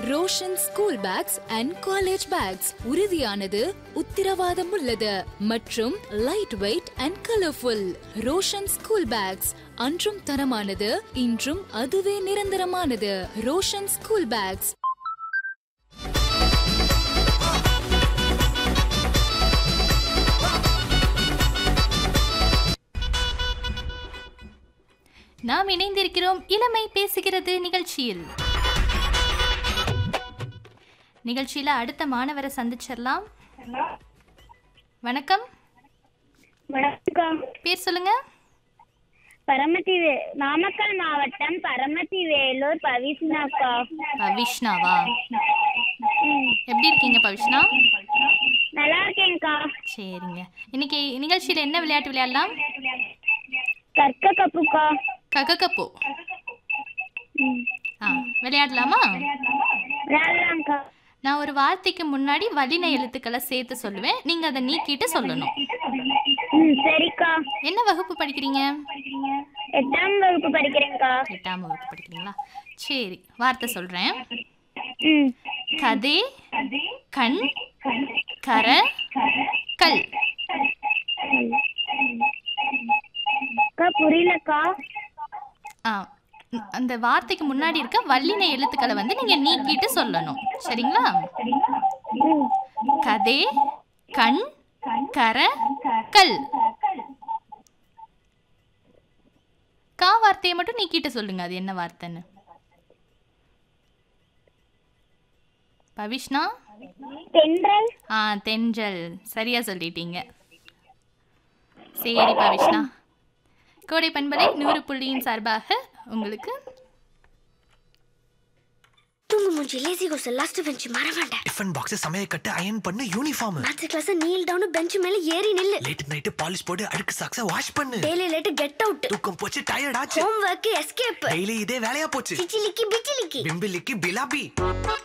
Roshan school bags and college bags உறுதியானது உத்தரவாதம் உள்ளது மற்றும் light weight and colourful Roshan school bags அன்றும் தரமானது இன்றும் அதுவே நிரந்தரமானது ரோஷன் ஸ்கூல் பேக்ஸ் நாம் இணைந்திருக்கிறோம் இளமை பேசுகிறது நிகழ்ச்சியில் நிகழ்ச்சியில அடுத்த மாணவரை சந்திச்சிடலாம் வணக்கம் வணக்கம் பேர் சொல்லுங்க பரமத்தி வே நாமக்கல் மாவட்டம் பரமத்தி வேலூர் பவிஷ்னாக்கா பவிஷ்ணாவா ம், எப்படி இருக்கீங்க பவிஷ்ணா நல்லா இருக்கேன்க்கா சரிங்க இன்னைக்கு நிகழ்ச்சியில என்ன விளையாட்டு விளையாடலாம் கற்க கப்புக்கா ககக்கப்போ ம், ஆ விளையாடலாமா விளையாடலாம்க்கா நான் ஒரு வார்த்தைக்கு முன்னாடி வலின எழுத்துக்களை சேர்த்து சொல்லுவேன் நீங்க அதை நீக்கிட்டு சொல்லணும் ம் சரிக்கா என்ன வகுப்பு படிக்கிறீங்க எட்டாம் வகுப்பு படிக்கிறேன்க்கா எட்டாம் வகுப்பு படிக்கிறீங்களா சரி வார்த்தை சொல்றேன் ம் கதே கண் கர கல் அக்கா புரியலக்கா ஆ ம், அந்த வார்த்தைக்கு முன்னாடி இருக்க வல்லின எழுத்துக்களை வந்து நீங்க நீக்கிட்டு சொல்லணும் சரிங்களா ம் கதே கண் கர கல் கா வார்த்தையை மட்டும் நீக்கிட்டு சொல்லுங்க அது என்ன வார்த்தைன்னு பவிஷ்ணா தென்றல் ஆ தென்றல் சரியா சொல்லிட்டீங்க சரி பவிஷ்ணா கோடை பண்பலை நூறு புள்ளியின் சார்பாக உங்களுக்கு தூங்கு மூஞ்சி லேசி கோஸ் லாஸ்ட் பெஞ்ச் மறவாண்ட டிஃபன் பாக்ஸ் சமையல் கட்டு அயன் பண்ணு uniform maths class kneel down bench மேல ஏறி நில்லு லேட் நைட் பாலிஷ் போட்டு அழுக்கு சாக்ஸ வாஷ் பண்ணு டெய்லி லேட் கெட் அவுட் தூக்கம் போச்சு டயர்ட் ஆச்சு ஹோம் ஒர்க் எஸ்கேப் டெய்லி இதே வேலையா போச்சு சிச்சிலிக்கி பிச்சிலிக்கி பிம்பிலிக்கு பிலாபி